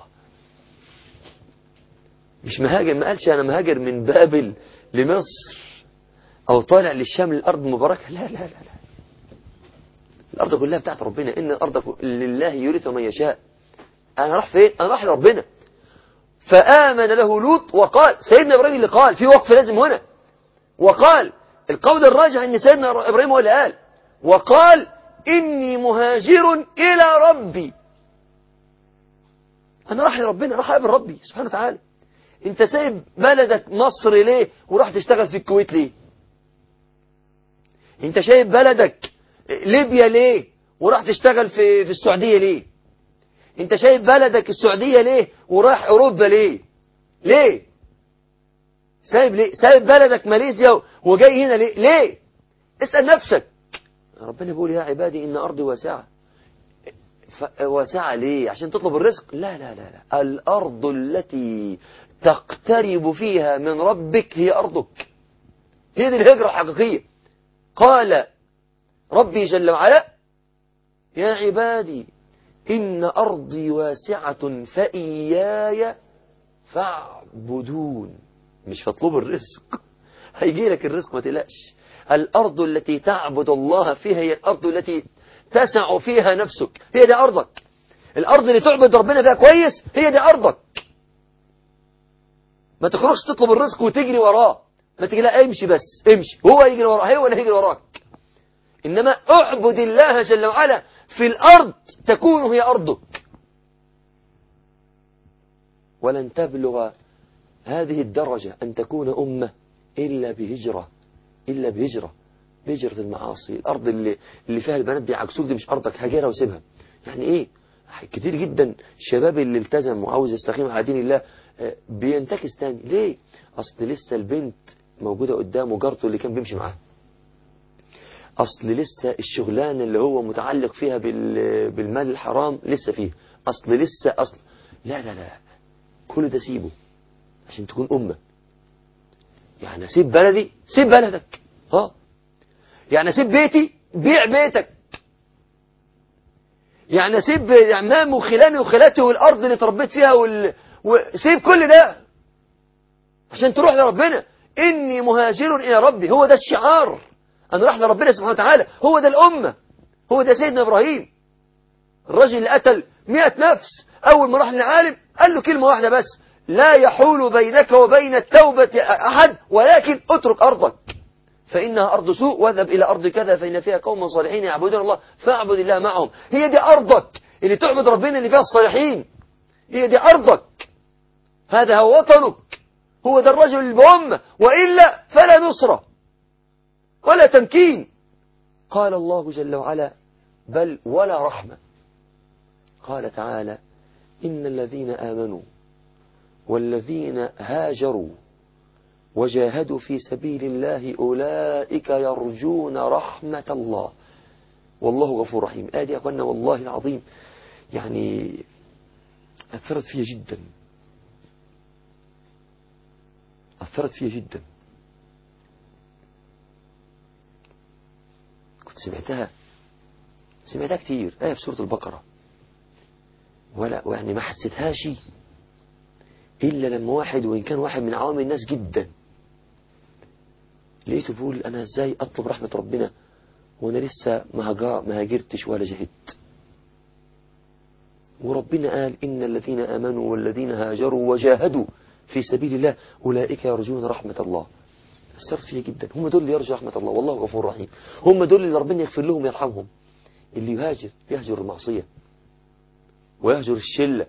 مش مهاجر ما قالش أنا مهاجر من بابل لمصر أو طالع للشام للأرض مباركة لا لا لا لا الأرض كلها بتاعت ربنا إن الأرض ك- لله يورث من يشاء أنا راح فين؟ أنا راح لربنا فآمن له لوط وقال سيدنا إبراهيم اللي قال في وقف لازم هنا وقال القول الراجح ان سيدنا ابراهيم هو اللي قال وقال اني مهاجر الى ربي انا راح لربنا راح اقابل ربي سبحانه وتعالى انت سايب بلدك مصر ليه وراح تشتغل في الكويت ليه انت شايب بلدك ليبيا ليه وراح تشتغل في في السعوديه ليه انت شايب بلدك السعوديه ليه وراح اوروبا ليه ليه سايب ليه سايب بلدك ماليزيا وجاي هنا ليه ليه اسأل نفسك ربنا بيقول يا عبادي إن أرضي واسعة ف- واسعة ليه عشان تطلب الرزق لا لا لا لا الأرض التي تقترب فيها من ربك هي أرضك هي دي الهجرة الحقيقية قال ربي جل وعلا يا عبادي إن أرضي واسعة فإياي فاعبدون مش فاطلبوا الرزق هيجي لك الرزق ما تقلقش الأرض التي تعبد الله فيها هي الأرض التي تسع فيها نفسك هي دي أرضك الأرض اللي تعبد ربنا فيها كويس هي دي أرضك ما تخرجش تطلب الرزق وتجري وراه ما تجي لا امشي بس امشي هو يجري وراه هو اللي هيجري وراك إنما اعبد الله جل وعلا في الأرض تكون هي أرضك ولن تبلغ هذه الدرجة أن تكون أمة إلا بهجرة إلا بهجرة بهجرة المعاصي الأرض اللي, اللي فيها البنات بيعكسوك دي مش أرضك هاجرها وسيبها يعني إيه كتير جدا الشباب اللي التزم وعاوز يستقيم على دين الله آه، بينتكس تاني ليه أصل لسه البنت موجودة قدامه جارته اللي كان بيمشي معاها أصل لسه الشغلانة اللي هو متعلق فيها بال- بالمال الحرام لسه فيه أصل لسه أصل لا لا لا كل ده سيبه عشان تكون أمة يعني سيب بلدي سيب بلدك ها يعني سيب بيتي بيع بيتك يعني سيب عمامي وخلاني وخالاتي والأرض اللي تربيت فيها وال... وسيب كل ده عشان تروح لربنا إني مهاجر إلى ربي هو ده الشعار أنا راح لربنا سبحانه وتعالى هو ده الأمة هو ده سيدنا إبراهيم الرجل اللي قتل مئة نفس أول ما راح للعالم قال له كلمة واحدة بس لا يحول بينك وبين التوبة أحد ولكن اترك أرضك فإنها أرض سوء واذهب إلى أرض كذا فإن فيها قوم صالحين يعبدون الله فاعبد الله معهم هي دي أرضك اللي تعبد ربنا اللي فيها الصالحين هي دي أرضك هذا هو وطنك هو ده الرجل اللي بأمة وإلا فلا نصرة ولا تمكين قال الله جل وعلا بل ولا رحمة قال تعالى إن الذين آمنوا والذين هاجروا وجاهدوا في سبيل الله أولئك يرجون رحمة الله والله غفور رحيم آدي يا أخوانا والله العظيم يعني أثرت فيها جدا أثرت فيها جدا كنت سمعتها سمعتها كتير آية في سورة البقرة ولا يعني ما حسيتهاش إلا لما واحد وإن كان واحد من عوام الناس جدا لقيته بيقول أنا إزاي أطلب رحمة ربنا وأنا لسه ما هجا ما هاجرتش ولا جهدت وربنا قال إن الذين آمنوا والذين هاجروا وجاهدوا في سبيل الله أولئك يرجون رحمة الله أثرت فيها جدا هم دول اللي يرجوا رحمة الله والله غفور رحيم هم دول اللي ربنا يغفر لهم ويرحمهم اللي يهاجر يهجر المعصية ويهجر الشلة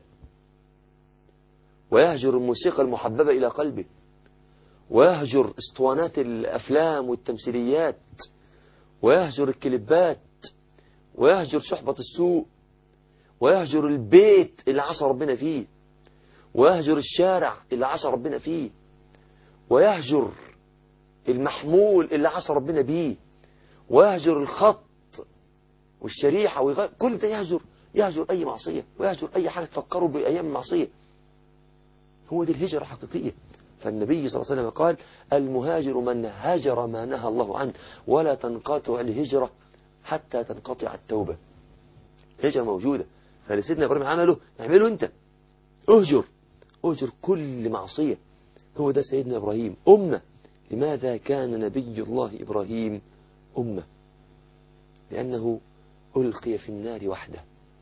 ويهجر الموسيقى المحببة إلى قلبه ويهجر اسطوانات الأفلام والتمثيليات ويهجر الكليبات ويهجر صحبة السوء ويهجر البيت اللي عصى ربنا فيه ويهجر الشارع اللي عصى ربنا فيه ويهجر المحمول اللي عصى ربنا بيه ويهجر الخط والشريحة ويغير كل ده يهجر يهجر أي معصية ويهجر أي حاجة تفكروا بأيام المعصية هو دي الهجرة الحقيقية فالنبي صلى الله عليه وسلم قال المهاجر من هاجر ما نهى الله عنه ولا تنقطع الهجرة حتى تنقطع التوبة الهجرة موجودة فلسيدنا إبراهيم عمله اعمله أنت اهجر اهجر كل معصية هو ده سيدنا إبراهيم أمة لماذا كان نبي الله إبراهيم أمة لأنه ألقي في النار وحده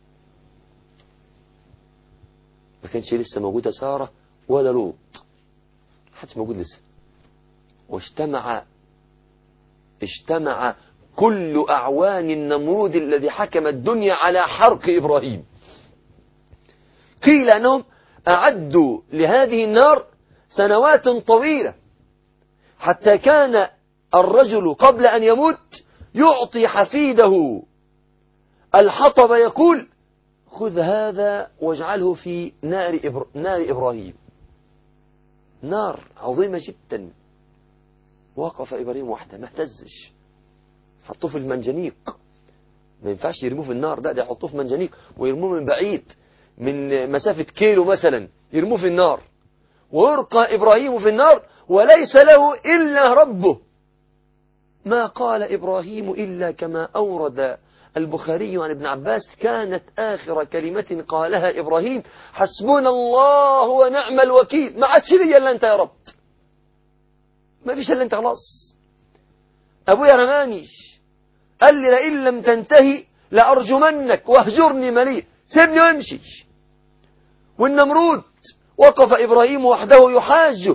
ما كانش لسه موجودة سارة ولا لوط حدش موجود لسه واجتمع اجتمع كل أعوان النمرود الذي حكم الدنيا على حرق إبراهيم قيل أنهم أعدوا لهذه النار سنوات طويلة حتى كان الرجل قبل أن يموت يعطي حفيده الحطب يقول خذ هذا واجعله في نار, إبر... نار إبراهيم نار عظيمة جدا وقف إبراهيم وحده ما اهتزش حطوه في المنجنيق ما ينفعش يرموه في النار ده ده يحطوه في منجنيق ويرموه من بعيد من مسافة كيلو مثلا يرموه في النار ويرقى إبراهيم في النار وليس له إلا ربه ما قال إبراهيم إلا كما أورد البخاري عن ابن عباس كانت آخر كلمة قالها إبراهيم حسبنا الله ونعم الوكيل ما عادش لي إلا أنت يا رب ما فيش إلا أنت خلاص أبويا رمانيش قال لي لئن لم تنتهي لأرجمنك واهجرني مليء سيبني وامشي والنمرود وقف إبراهيم وحده يحاجه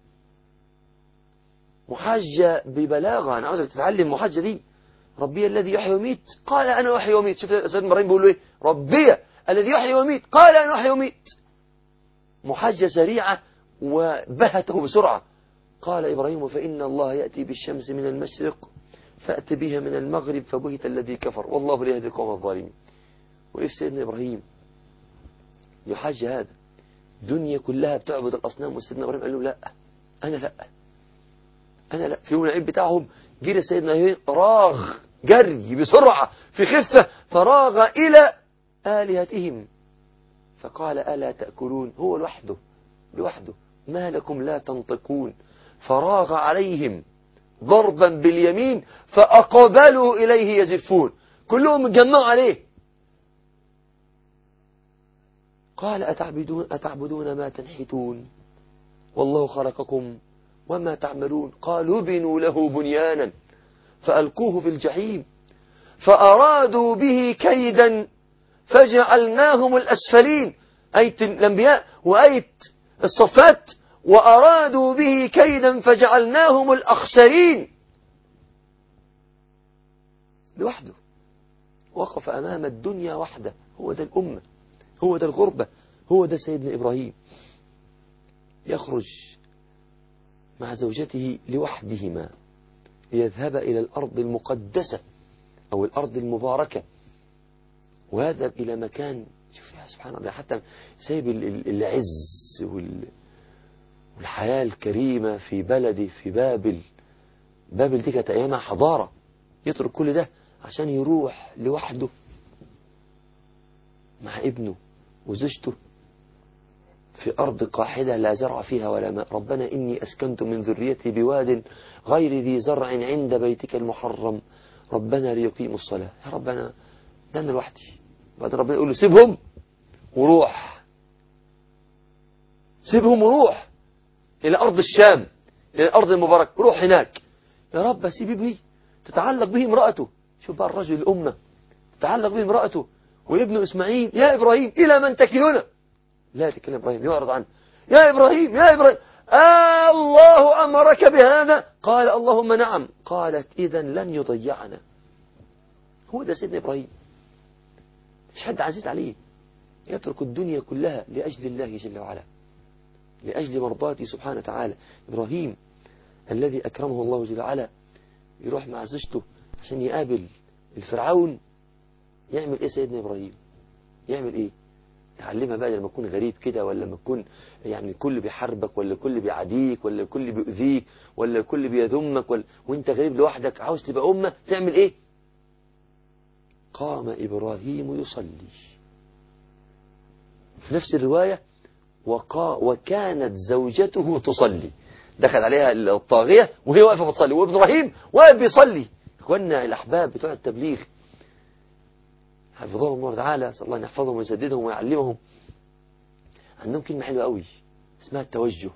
محاجة ببلاغة أنا عاوزك تتعلم المحاجة دي ربي الذي يحيي ويميت قال أنا أحيي ويميت شوف سيدنا إبراهيم بيقول له إيه ربي الذي يحيي ويميت قال أنا أحيي ويميت محاجة سريعة وبهته بسرعة قال إبراهيم فإن الله يأتي بالشمس من المشرق فأت بها من المغرب فبهت الذي كفر والله لا يهدي القوم الظالمين وإيه سيدنا إبراهيم يحاج هذا دنيا كلها بتعبد الأصنام وسيدنا إبراهيم قال له لا أنا لا أنا لا في يوم العيد بتاعهم جري سيدنا إبراهيم راغ جري بسرعة في خفة فراغ إلى آلهتهم فقال ألا تأكلون هو لوحده لوحده ما لكم لا تنطقون فراغ عليهم ضربا باليمين فأقبلوا إليه يزفون كلهم اتجمعوا عليه قال أتعبدون, أتعبدون ما تنحتون والله خلقكم وما تعملون قالوا بنوا له بنيانا فألقوه في الجحيم فأرادوا به كيدا فجعلناهم الأسفلين أية الأنبياء وأية الصفات وأرادوا به كيدا فجعلناهم الأخسرين لوحده وقف أمام الدنيا وحده هو ده الأمة هو ده الغربة هو ده سيدنا إبراهيم يخرج مع زوجته لوحدهما ليذهبا إلى الأرض المقدسة أو الأرض المباركة ويذهب إلى مكان شوف يا سبحان الله حتى سايب ال- ال- العز وال- والحياة الكريمة في بلدي في بابل بابل دي كانت أيامها حضارة يترك كل ده عشان يروح لوحده مع ابنه وزوجته في أرض قاحلة لا زرع فيها ولا ماء ربنا إني أسكنت من ذريتي بواد غير ذي زرع عند بيتك المحرم ربنا ليقيموا الصلاة يا ربنا ده أنا لوحدي بعد ربنا يقول له سيبهم وروح سيبهم وروح إلى أرض الشام إلى الأرض المباركة روح هناك يا رب سيب ابني تتعلق به امرأته شوف بقى الرجل الأمة تتعلق به امرأته وابنه إسماعيل يا إبراهيم إلى من تكلنا لا يتكلم إبراهيم يعرض عنه يا إبراهيم يا إبراهيم آه الله أمرك بهذا قال اللهم نعم قالت إذا لن يضيعنا هو ده سيدنا إبراهيم مش حد عزيز عليه يترك الدنيا كلها لأجل الله جل وعلا لأجل مرضاته سبحانه وتعالى إبراهيم الذي أكرمه الله جل وعلا يروح مع زوجته عشان يقابل الفرعون يعمل إيه سيدنا إبراهيم يعمل إيه تعلمها بقى لما تكون غريب كده ولا لما تكون يعني الكل بيحاربك ولا الكل بيعاديك ولا الكل بيؤذيك ولا الكل بيذمك ولا وانت غريب لوحدك عاوز تبقى أمة تعمل إيه قام إبراهيم يصلي في نفس الرواية وقا وكانت زوجته تصلي دخل عليها الطاغية وهي واقفة بتصلي وإبراهيم واقف بيصلي إخواننا الأحباب بتوع التبليغ حفظهم الله تعالى صلى الله أن يحفظهم ويسددهم ويعلمهم عندهم كلمة حلوة قوي اسمها التوجه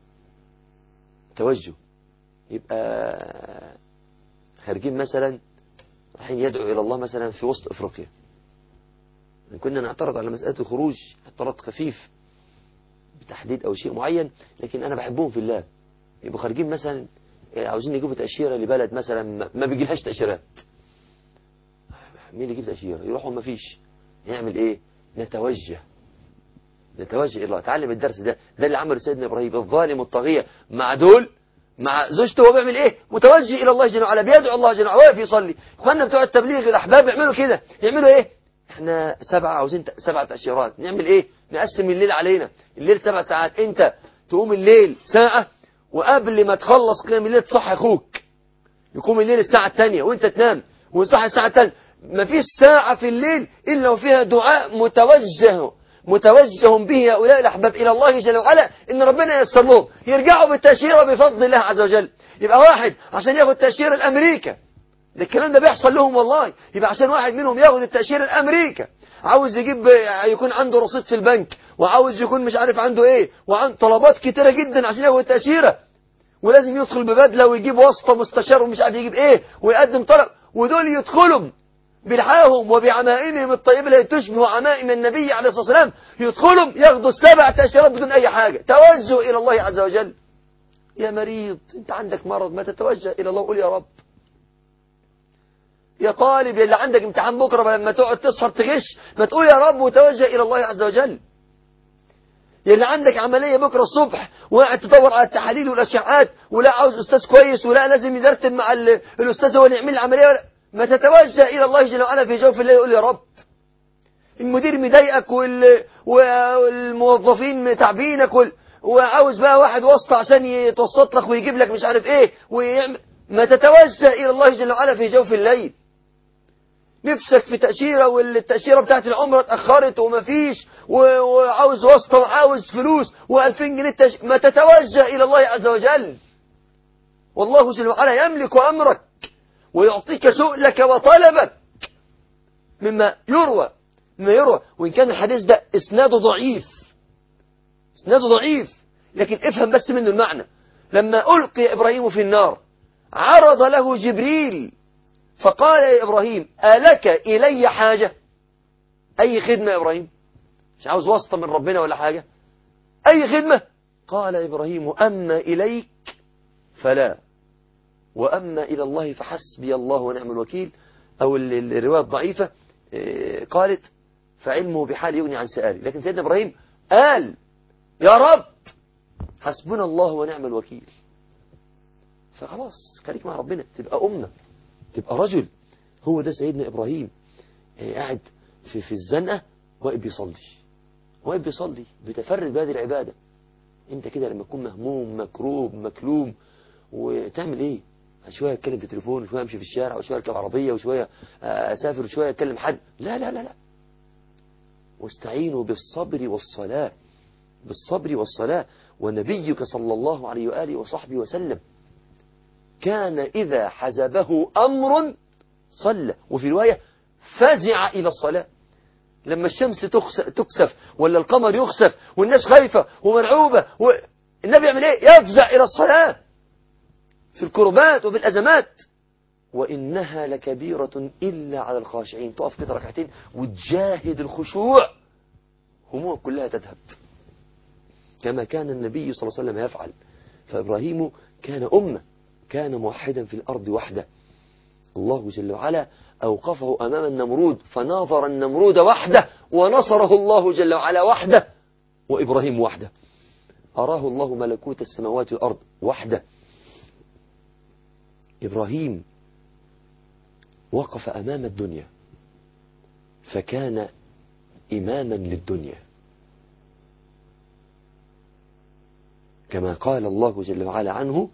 توجه يبقى خارجين مثلا رايحين يدعو إلى الله مثلا في وسط أفريقيا إن كنا نعترض على مسألة الخروج اعتراض خفيف بتحديد أو شيء معين لكن أنا بحبهم في الله يبقوا خارجين مثلا عاوزين يجيبوا تأشيرة لبلد مثلا ما- ما بيجيلهاش تأشيرات مين اللي يجيب تأشيرة يروحوا ما فيش نعمل ايه نتوجه نتوجه إلى الله تعلم الدرس ده ده اللي عمله سيدنا إبراهيم الظالم والطاغية مع دول مع زوجته هو بيعمل ايه متوجه إلى الله جل وعلا بيدعو الله جل وعلا واقف يصلي اخواننا بتوع التبليغ الأحباب يعملوا كده يعملوا ايه احنا سبعة عاوزين ت- سبع تأشيرات نعمل ايه نقسم الليل علينا الليل سبع ساعات انت تقوم الليل ساعة وقبل ما تخلص قيام الليل تصحي اخوك يقوم الليل الساعة الثانية وانت تنام ويصحي الساعة الثالثة مفيش ساعة في الليل إلا وفيها دعاء متوجه متوجه به هؤلاء الأحباب إلى الله جل وعلا إن ربنا ييسر لهم يرجعوا بالتأشيرة بفضل الله عز وجل يبقى واحد عشان ياخد تأشيرة الأمريكا ده الكلام ده بيحصل لهم والله يبقى عشان واحد منهم ياخد التأشيرة الأمريكا عاوز يجيب يكون عنده رصيد في البنك وعاوز يكون مش عارف عنده ايه وعن طلبات كتيرة جدا عشان ياخد التأشيرة ولازم يدخل ببدلة ويجيب واسطة مستشار ومش عارف يجيب ايه ويقدم طلب ودول يدخلوا بلحاهم وبعمائمهم الطيبة التي تشبه عمائم النبي عليه الصلاة والسلام يدخلوا ياخدوا السبع تأشيرات بدون أي حاجة توجه إلى الله عز وجل يا مريض أنت عندك مرض ما تتوجه إلى الله وقول يا رب يا طالب اللي عندك امتحان بكرة لما تقعد تسهر تغش ما تقول يا رب وتوجه إلى الله عز وجل يا اللي عندك عملية بكرة الصبح وقاعد تدور على التحاليل والأشعاعات ولا عاوز أستاذ كويس ولا لازم يرتب مع ال- الأستاذ هو اللي يعمل العملية ولا ما تتوجه إلى الله جل وعلا في جوف الليل يقول يا رب المدير مضايقك وال... والموظفين تعبينك وال... وعاوز بقى واحد واسطة عشان يتوسط لك ويجيب لك مش عارف ايه ويعمل ما تتوجه إلى الله جل وعلا في جوف الليل نفسك في تأشيرة والتأشيرة بتاعت العمرة اتأخرت ومفيش و- وعاوز واسطة وعاوز فلوس و2000 جنيه تش... ما تتوجه إلى الله عز وجل والله جل وعلا يملك أمرك ويعطيك سؤلك وطلبك مما يروى مما يروى وإن كان الحديث ده إسناده ضعيف إسناده ضعيف لكن افهم بس منه المعنى لما ألقي إبراهيم في النار عرض له جبريل فقال يا إبراهيم ألك إلي حاجة أي خدمة يا إبراهيم مش عاوز واسطة من ربنا ولا حاجة أي خدمة قال إبراهيم أما إليك فلا وأما إلى الله فحسبي الله ونعم الوكيل أو ال- ال- الرواية الضعيفة إيه، قالت فعلمه بحال يغني عن سؤالي لكن سيدنا إبراهيم قال يا رب حسبنا الله ونعم الوكيل فخلاص خليك مع ربنا تبقى أمة تبقى رجل هو ده سيدنا إبراهيم يعني قاعد في, في الزنقة واقف بيصلي واقف بيصلي بتفرد بهذه العبادة انت كده لما تكون مهموم مكروب مكلوم وتعمل ايه شوية اتكلم في التليفون وشوية امشي في الشارع وشوية اركب عربية وشوية اسافر وشوية اتكلم حد لا لا لا لا واستعينوا بالصبر والصلاة بالصبر والصلاة ونبيك صلى الله عليه وآله وصحبه وسلم كان إذا حزبه أمر صلى وفي رواية فزع إلى الصلاة لما الشمس تكسف ولا القمر يخسف والناس خايفة ومرعوبة النبي يعمل ايه يفزع إلى الصلاة في الكربات وفي الأزمات وإنها لكبيرة إلا على الخاشعين تقف كده ركعتين وتجاهد الخشوع همومك كلها تذهب كما كان النبي صلى الله عليه وسلم يفعل فإبراهيم كان أمة كان موحدا في الأرض وحده الله جل وعلا أوقفه أمام النمرود فناظر النمرود وحده ونصره الله جل وعلا وحده وإبراهيم وحده أراه الله ملكوت السماوات والأرض وحده إبراهيم وقف أمام الدنيا فكان إماما للدنيا كما قال الله جل وعلا عنه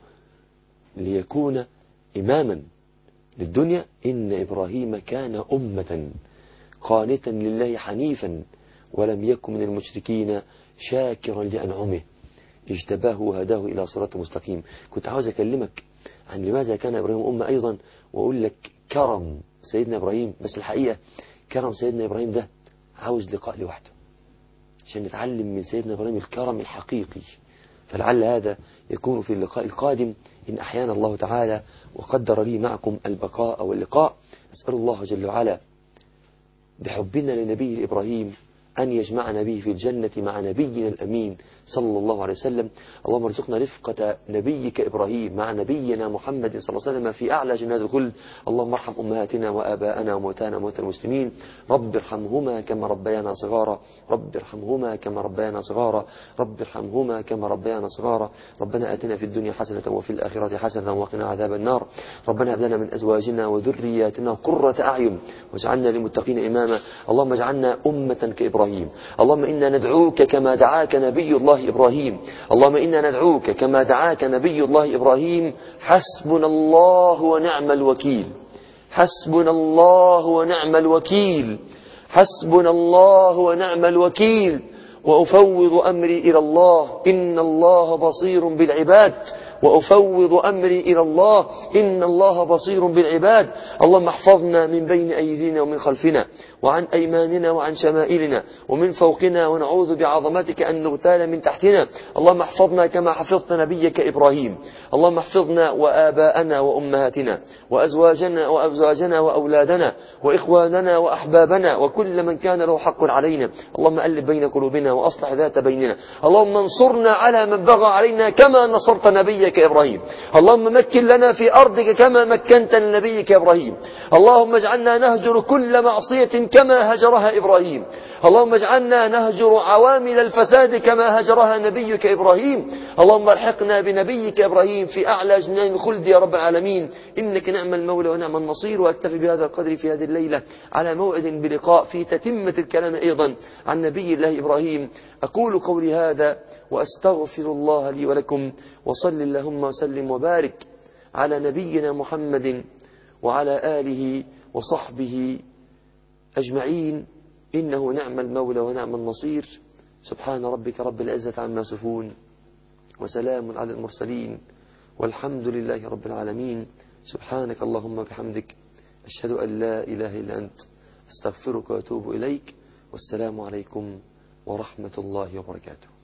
ليكون إماما للدنيا إن إبراهيم كان أمة قانتا لله حنيفا ولم يكن من المشركين شاكرا لأنعمه اجتباه وهداه إلى صراط مستقيم كنت عاوز أكلمك عن لماذا كان إبراهيم أمة أيضا وأقول لك كرم سيدنا إبراهيم بس الحقيقة كرم سيدنا إبراهيم ده عاوز لقاء لوحده عشان نتعلم من سيدنا إبراهيم الكرم الحقيقي فلعل هذا يكون في اللقاء القادم إن أحيانا الله تعالى وقدر لي معكم البقاء واللقاء أسأل الله جل وعلا بحبنا لنبيه إبراهيم أن يجمعنا به في الجنة مع نبينا الأمين صلى الله عليه وسلم اللهم ارزقنا رفقة نبيك إبراهيم مع نبينا محمد صلى الله عليه وسلم في أعلى جنات الخلد اللهم ارحم أمهاتنا وآباءنا وموتانا وموتى المسلمين رب ارحمهما كما ربيانا صغارا رب ارحمهما كما ربيانا صغارا رب ارحمهما كما ربيانا صغارا ربنا آتنا في الدنيا حسنة وفي الآخرة حسنة وقنا عذاب النار ربنا هب لنا من أزواجنا وذرياتنا قرة أعين واجعلنا للمتقين إماما اللهم اجعلنا أمة كإبراهيم اللهم إنا ندعوك كما دعاك نبي الله إبراهيم اللهم إنا ندعوك كما دعاك نبي الله إبراهيم حسبنا الله ونعم الوكيل حسبنا الله ونعم الوكيل حسبنا الله ونعم الوكيل وأفوض أمري إلى الله إن الله بصير بالعباد وأفوض أمري إلى الله إن الله بصير بالعباد اللهم احفظنا من بين أيدينا ومن خلفنا وعن أيماننا وعن شمائلنا ومن فوقنا ونعوذ بعظمتك أن نغتال من تحتنا اللهم احفظنا كما حفظت نبيك إبراهيم اللهم احفظنا وآباءنا وأمهاتنا وأزواجنا وأزواجنا وأولادنا وإخواننا وأحبابنا وكل من كان له حق علينا اللهم ألف بين قلوبنا وأصلح ذات بيننا اللهم انصرنا على من بغى علينا كما نصرت نبيك إبراهيم اللهم مكن لنا في أرضك كما مكنت لنبيك إبراهيم اللهم اجعلنا نهجر كل معصية كما هجرها إبراهيم اللهم اجعلنا نهجر عوامل الفساد كما هجرها نبيك إبراهيم اللهم الحقنا بنبيك إبراهيم في أعلى جنان الخلد يا رب العالمين إنك نعم المولى ونعم النصير وأكتفي بهذا القدر في هذه الليلة على موعد بلقاء في تتمة الكلام أيضا عن نبي الله إبراهيم أقول قولي هذا وأستغفر الله لي ولكم وصل اللهم وسلم وبارك على نبينا محمد وعلى آله وصحبه أجمعين إنه نعم المولى ونعم النصير سبحان ربك رب العزة عما يصفون وسلام على المرسلين والحمد لله رب العالمين سبحانك اللهم بحمدك أشهد أن لا إله إلا أنت استغفرك وأتوب إليك والسلام عليكم ورحمة الله وبركاته